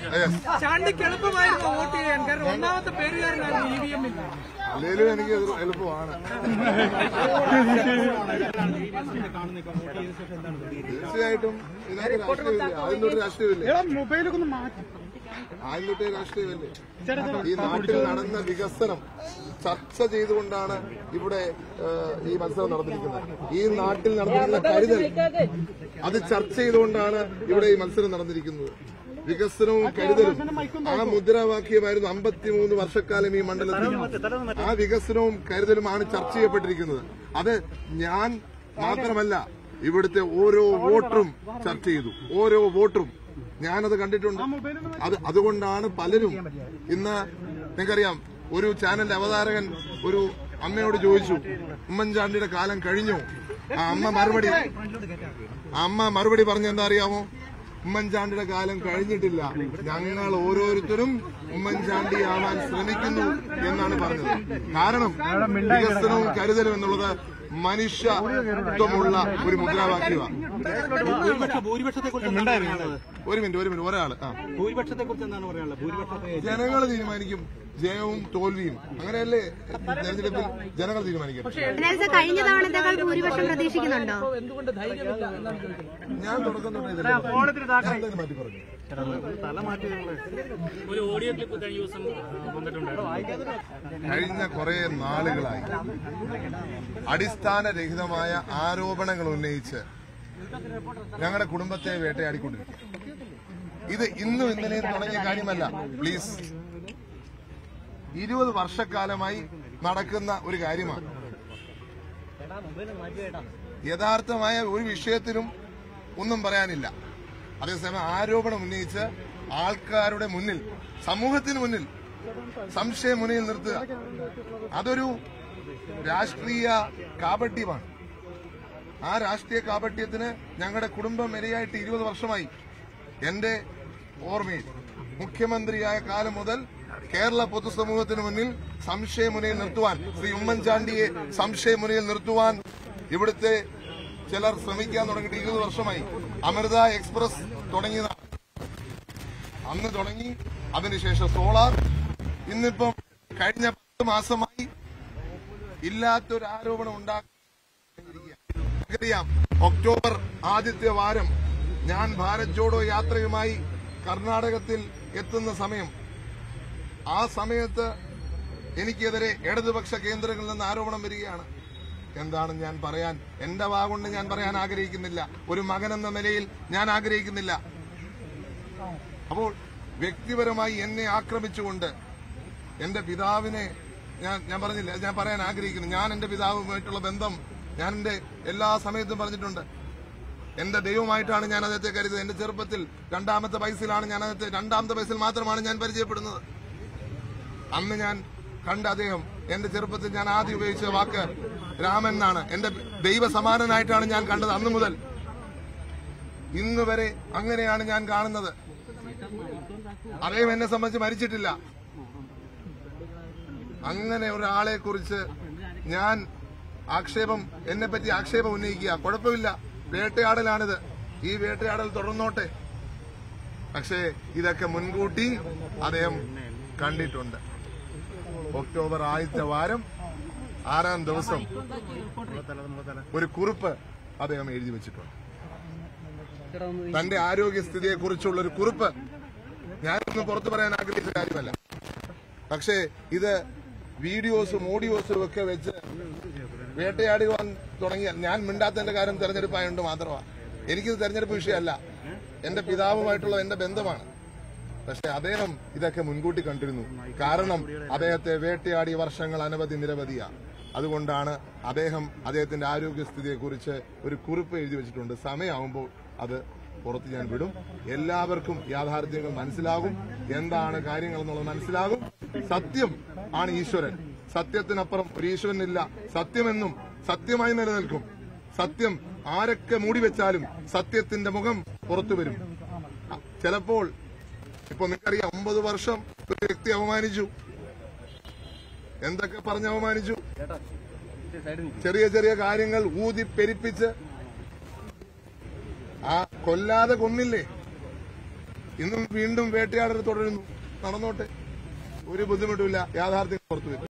Yes. ചാണ്ടിക്ക് എളുപ്പമായിരുന്നു vote ചെയ്യാൻ കാരണം ഒന്നാമത്തെ പേരുകാരനാണ് ഇ വി എമ്മിൽ അല്ലെങ്കിലും എനിക്ക് ഇത് എളുപ്പമാണ് തീർച്ചയായിട്ടും ഇതിനകത്ത് രാഷ്ട്രീയമില്ല അതിന്റെ ഒരു രാഷ്ട്രീയമില്ല മൊബൈലൊക്കെ ഒന്ന് മാറ്റി ആദ്യം തൊട്ടേ രാഷ്ട്രീയമല്ലേ ഈ നാട്ടിൽ നടന്ന വികസനം ചർച്ച ചെയ്തുകൊണ്ടാണ് ഇവിടെ ഏഹ്, ഈ മത്സരം നടന്നിരിക്കുന്നത് ഈ നാട്ടിൽ നടന്നിരിക്കുന്ന കരുതൽ അത് ചർച്ച ചെയ്തുകൊണ്ടാണ് ഇവിടെ ഈ മത്സരം നടന്നിരിക്കുന്നത് വികസനവും കരുതലും ആ മുദ്രാവാക്യമായിരുന്നു അമ്പത്തിമൂന്ന് വർഷക്കാലം ഈ മണ്ഡലത്തിൽ ആ വികസനവും കരുതലുമാണ് ചർച്ച ചെയ്യപ്പെട്ടിരിക്കുന്നത് അത് ഞാൻ മാത്രമല്ല ഇവിടുത്തെ ഓരോ വോട്ടറും ചർച്ച ചെയ്തു ഓരോ വോട്ടറും ഞാനത് കണ്ടിട്ടുണ്ട് അത് അതുകൊണ്ടാണ് പലരും ഇന്ന് നിങ്ങൾക്കറിയാം ഒരു ചാനലിന്റെ അവതാരകൻ ഒരു അമ്മയോട് ചോദിച്ചു ഉമ്മൻചാണ്ടിയുടെ കാലം കഴിഞ്ഞു ആ അമ്മ മറുപടി ആ അമ്മ മറുപടി പറഞ്ഞ എന്താ അറിയാമോ ഉമ്മൻചാണ്ടിയുടെ കാലം കഴിഞ്ഞിട്ടില്ല ഞങ്ങൾ ഓരോരുത്തരും ഉമ്മൻചാണ്ടി ആവാൻ ശ്രമിക്കുന്നു എന്നാണ് പറഞ്ഞത് കാരണം വികസനവും കരുതലും എന്നുള്ളത് മനുഷ്യത്വമുള്ള ഒരു മുദ്രാവാക്യമാണ് ഭൂരിപക്ഷ ഭൂരിപക്ഷത്തെ കുറിച്ച് എന്താണ് പറയാനുള്ളത് ഒരു മിനിറ്റ് ഒരു മിനിറ്റ് ഒരാള് ആ ഭൂരിപക്ഷത്തെ കുറിച്ച് എന്താണ് പറയാനുള്ളത് ഭൂരിപക്ഷത്തെ ജനങ്ങൾ തീരുമാനിക്കും ജയവും തോൽവിയും അങ്ങനെയല്ലേ തെരഞ്ഞെടുപ്പിൽ ജനങ്ങൾ തീരുമാനിക്കും നെൽസൺ കഴിഞ്ഞ തവണത്തേക്കാൾ ഭൂരിപക്ഷം പ്രതീക്ഷിക്കുന്നുണ്ടോ അപ്പൊ എന്തുകൊണ്ട് ധൈര്യമില്ല എന്നാണ് ചോദിക്കുന്നത് ഞാൻ തുടക്കം തൊട്ടേ ഇതല്ലേ പറഞ്ഞത്. ഞാൻ എന്തായാലും മാറ്റി പറഞ്ഞു തല മാറ്റി ഒരു ഓഡിയോ ക്ലിപ്പ് കഴിഞ്ഞ ദിവസം ആ, വന്നിട്ടുണ്ടായിരുന്നു കഴിഞ്ഞ കുറെ നാളുകളായി അടിസ്ഥാനരഹിതമായ ആരോപണങ്ങൾ ഉന്നയിച്ച് ഞങ്ങളുടെ കുടുംബത്തെ വേട്ടയാടിക്കൊണ്ടിരിക്കും ഇത് ഇന്നും ഇന്നലെയും തുടങ്ങിയ കാര്യമല്ല പ്ലീസ് ഇരുപത് വർഷക്കാലമായി നടക്കുന്ന ഒരു കാര്യമാണ് യഥാർത്ഥമായ ഒരു വിഷയത്തിലും ഒന്നും പറയാനില്ല അതേസമയം ആരോപണം ഉന്നയിച്ച് ആൾക്കാരുടെ മുന്നിൽ സമൂഹത്തിന് മുന്നിൽ സംശയമുനയിൽ നിർത്തുക അതൊരു രാഷ്ട്രീയ കാപട്യമാണ് ആ രാഷ്ട്രീയ കാപട്യത്തിന് ഞങ്ങളുടെ കുടുംബം ഇരയായിട്ട് ഇരുപത് വർഷമായി എന്റെ ഓർമ്മയിൽ മുഖ്യമന്ത്രിയായ കാലം മുതൽ കേരള പൊതുസമൂഹത്തിന് മുന്നിൽ സംശയമുനയിൽ നിർത്തുവാൻ ശ്രീ ഉമ്മൻചാണ്ടിയെ സംശയമുനയിൽ നിർത്തുവാൻ ഇവിടുത്തെ ചിലർ ശ്രമിക്കാൻ തുടങ്ങിയിട്ട് ഇരുപത് വർഷമായി അമൃത എക്സ്പ്രസ് തുടങ്ങിയതാണ് അന്ന് തുടങ്ങി അതിനുശേഷം സോളാർ ഇന്നിപ്പം കഴിഞ്ഞ പത്ത് മാസമായി ഇല്ലാത്തൊരു ആരോപണം ഉണ്ടാക്കി നമുക്കറിയാം ഒക്ടോബർ ആദ്യത്തെ വാരം ഞാൻ ഭാരത് ജോഡോ യാത്രയുമായി കർണാടകത്തിൽ എത്തുന്ന സമയം ആ സമയത്ത് എനിക്കെതിരെ ഇടതുപക്ഷ കേന്ദ്രങ്ങളിൽ നിന്ന് ആരോപണം വരികയാണ് എന്താണ് ഞാൻ പറയാൻ എന്റെ വാഗൊണ്ട് ഞാൻ പറയാൻ ആഗ്രഹിക്കുന്നില്ല ഒരു മകൻ എന്ന നിലയിൽ ഞാൻ ആഗ്രഹിക്കുന്നില്ല അപ്പോൾ വ്യക്തിപരമായി എന്നെ ആക്രമിച്ചുകൊണ്ട് എന്റെ പിതാവിനെ ഞാൻ ഞാൻ പറഞ്ഞില്ല ഞാൻ പറയാൻ ആഗ്രഹിക്കുന്നു ഞാൻ എന്റെ പിതാവുമായിട്ടുള്ള ബന്ധം ഞാൻ എന്റെ എല്ലാ സമയത്തും പറഞ്ഞിട്ടുണ്ട് എന്റെ ദൈവമായിട്ടാണ് ഞാൻ അദ്ദേഹത്തെ കരുതുന്നത് എന്റെ ചെറുപ്പത്തിൽ രണ്ടാമത്തെ വയസ്സിലാണ് ഞാൻ അദ്ദേഹത്തെ രണ്ടാമത്തെ വയസ്സിൽ മാത്രമാണ് ഞാൻ പരിചയപ്പെടുന്നത് അന്ന് ഞാൻ കണ്ട അദ്ദേഹം എന്റെ ചെറുപ്പത്തിൽ ഞാൻ ആദ്യം ഉപയോഗിച്ച വാക്ക് രാമൻ എന്നാണ് എന്റെ ദൈവ സമാനനായിട്ടാണ് ഞാൻ കണ്ടത് അന്ന് മുതൽ ഇന്ന് വരെ അങ്ങനെയാണ് ഞാൻ കാണുന്നത് അദ്ദേഹം എന്നെ സംബന്ധിച്ച് മരിച്ചിട്ടില്ല അങ്ങനെ ഒരാളെ കുറിച്ച് ഞാൻ ആക്ഷേപം എന്നെ പറ്റി ആക്ഷേപം ഉന്നയിക്കുക കുഴപ്പമില്ല വേട്ടയാടലാണിത് ഈ വേട്ടയാടൽ തുടർന്നോട്ടെ പക്ഷേ ഇതൊക്കെ മുൻകൂട്ടി അദ്ദേഹം കണ്ടിട്ടുണ്ട് ഒക്ടോബർ ആദ്യത്തെ വാരം ആറാം ദിവസം ഒരു കുറിപ്പ് അദ്ദേഹം എഴുതി വെച്ചിട്ടുണ്ട് തന്റെ ആരോഗ്യസ്ഥിതിയെ കുറിച്ചുള്ള ഒരു കുറിപ്പ് ഞാനൊന്നും പുറത്തു പറയാൻ ആഗ്രഹിച്ച കാര്യമല്ല പക്ഷേ ഇത് വീഡിയോസും ഓഡിയോസും ഒക്കെ വെച്ച് വേട്ടയാടുവാൻ തുടങ്ങിയ ഞാൻ മിണ്ടാത്തതിന്റെ കാര്യം തെരഞ്ഞെടുപ്പായതുകൊണ്ട് മാത്രമാണ് എനിക്കിത് തെരഞ്ഞെടുപ്പ് വിഷയമല്ല എന്റെ പിതാവുമായിട്ടുള്ള എന്റെ ബന്ധമാണ് പക്ഷെ അദ്ദേഹം ഇതൊക്കെ മുൻകൂട്ടി കണ്ടിരുന്നു കാരണം അദ്ദേഹത്തെ വേട്ടയാടിയ വർഷങ്ങൾ അനവധി നിരവധിയാണ് അതുകൊണ്ടാണ് അദ്ദേഹം അദ്ദേഹത്തിന്റെ ആരോഗ്യസ്ഥിതിയെക്കുറിച്ച് ഒരു കുറിപ്പ് എഴുതി വെച്ചിട്ടുണ്ട് സമയമാകുമ്പോൾ അത് പുറത്ത് ഞാൻ വിടും എല്ലാവർക്കും യാഥാർത്ഥ്യങ്ങൾ മനസ്സിലാകും എന്താണ് കാര്യങ്ങൾ എന്നുള്ളത് മനസ്സിലാകും സത്യം ആണ് ഈശ്വരൻ സത്യത്തിനപ്പുറം ഒരു ഈശ്വരനില്ല സത്യമെന്നും സത്യമായി നിലനിൽക്കും സത്യം ആരൊക്കെ മൂടിവെച്ചാലും സത്യത്തിന്റെ മുഖം പുറത്തു വരും ചിലപ്പോൾ ഇപ്പൊ നിങ്ങൾക്കറിയാം ഒമ്പത് വർഷം ഒരു വ്യക്തി അവമാനിച്ചു എന്തൊക്കെ പറഞ്ഞ് അവമാനിച്ചു ചെറിയ ചെറിയ കാര്യങ്ങൾ ഊതി പെരിപ്പിച്ച് ആ കൊല്ലാതെ കൊന്നില്ലേ ഇന്നും വീണ്ടും വേട്ടയാടൽ തുടരുന്നു നടന്നോട്ടെ ഒരു ബുദ്ധിമുട്ടുമില്ല യാഥാർത്ഥ്യം പുറത്തു വരും